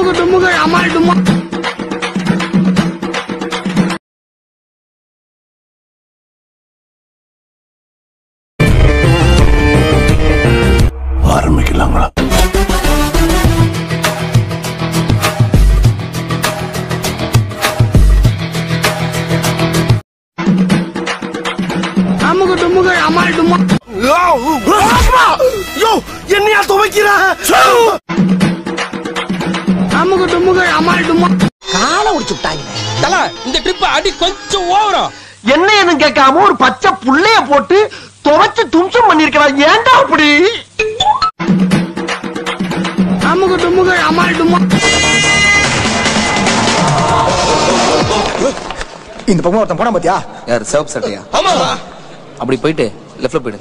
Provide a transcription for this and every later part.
அமுகு டுமுகு அமால் டுமா ஆரம்பிக்கலாங்களா அமுகு டுமுகு அமால் டுமா யோ என்னையா துவைக்கிற அமுகு டுமுகு அமால் டுமா காலை உடிச்சு விட்டாங்க தல இந்த ட்ரிப் அடி கொஞ்சம் ஓவரா என்ன ஏன்னு கேட்காம ஒரு பச்சை புள்ளைய போட்டு துவைச்சு தும்சம் பண்ணிருக்கிறான் ஏன்டா அப்படி அமுகு டுமுகு அமால் டுமா இந்த பக்கம் ஒருத்தன் போனா பாத்தியா யார் சிவப்பு சட்டையா ஆமா அப்படி போயிட்டு லெஃப்ட்ல போயிடு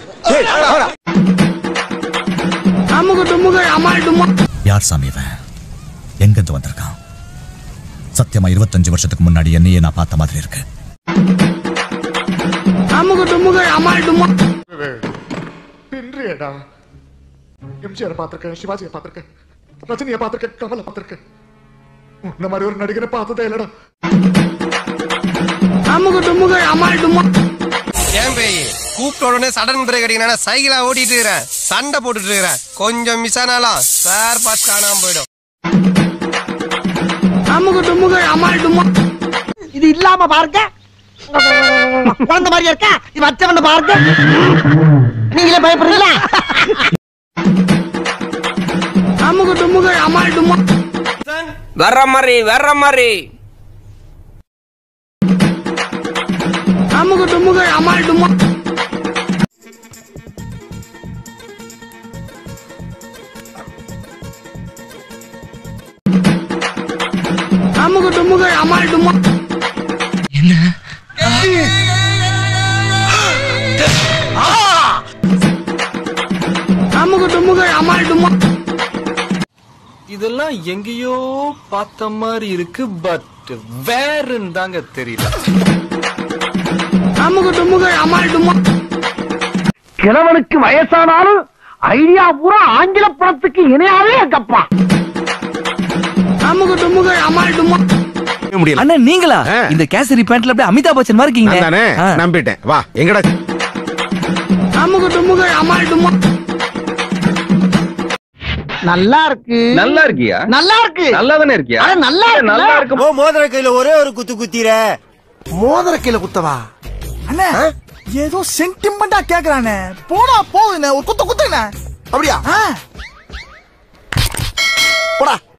அமுகு டுமுகு அமால் டுமா யார் சாமி இவன் எங்கிருந்து வந்திருக்கான் சத்தியமா இருபத்தஞ்சு வருஷத்துக்கு முன்னாடி என்னையே நான் பார்த்த மாதிரி இருக்கு அமுகு டுமுகு அமால் டுமா பின்றியடா எம்ஜிஆர் பாத்திருக்கேன் சிவாஜியை பாத்திருக்கேன் ரஜினியை பாத்திருக்கேன் கமலை பாத்திருக்கேன் உன்ன மாதிரி ஒரு நடிகரை பார்த்ததே இல்லடா அமுகு டுமுகு அமால் டுமா ஏன் பேய் கூப்பிட்ட உடனே சடன் பிரேக் அடிக்கணும் சைக்கிளா ஓட்டிட்டு இருக்கிறேன் சண்டை போட்டுட்டு இருக்கிறேன் கொஞ்சம் மிஸ் ஆனாலும் சார் பாஸ் காணாம போயிடும் அமுகு டுமுகு அமால் டுமா இது இல்லாம பாருங்க குழந்தை மாதிரியா இருக்கா இது வச்சவன பாருங்க நீங்களே பயப்படுறீங்களா அமுகு டுமுகு அமால் டுமா வர்ற மாதிரி வர்ற மாதிரி அமுகு டுமுகு அமால் டுமா அமுகு டுமுகு அமால் டுமா அமுகு டுமுகு அமால் டுமா இதெல்லாம் எங்கேயோ பார்த்த மாதிரி இருக்கு பட் வேறுன்னு தாங்க தெரியல அமுகு டுமுகு அமால் டுமா கிழவனுக்கு வயசானாலும் ஐடியா பூரா ஆங்கில படத்துக்கு இணையாவே எங்கப்பா அமுகு டுமுகு அமால் டுமா முடியல அண்ணா நீங்களா இந்த கேசரி பேண்ட்ல அப்படியே அமிதாப் பச்சன் மாதிரி இருக்கீங்க தானே ஆ. நம்பிட்டேன் வா எங்கடா அமுகு டுமுகு அமால் டுமா நல்லா இருக்கு நல்லா இருக்கியா நல்லா இருக்கு நல்லா தானே இருக்கியா அட நல்லா இருக்கு நல்லா இருக்கு ஓ மோதிர கையில ஒரே ஒரு குத்து குத்திர மோதிர கீழ குத்தவா அண்ணே ஏதோ சென்டிமெண்டா கேக்குறானே போனா போகுதுண்ணே ஒரு குத்த குத்துண்ணே அப்படியா போடா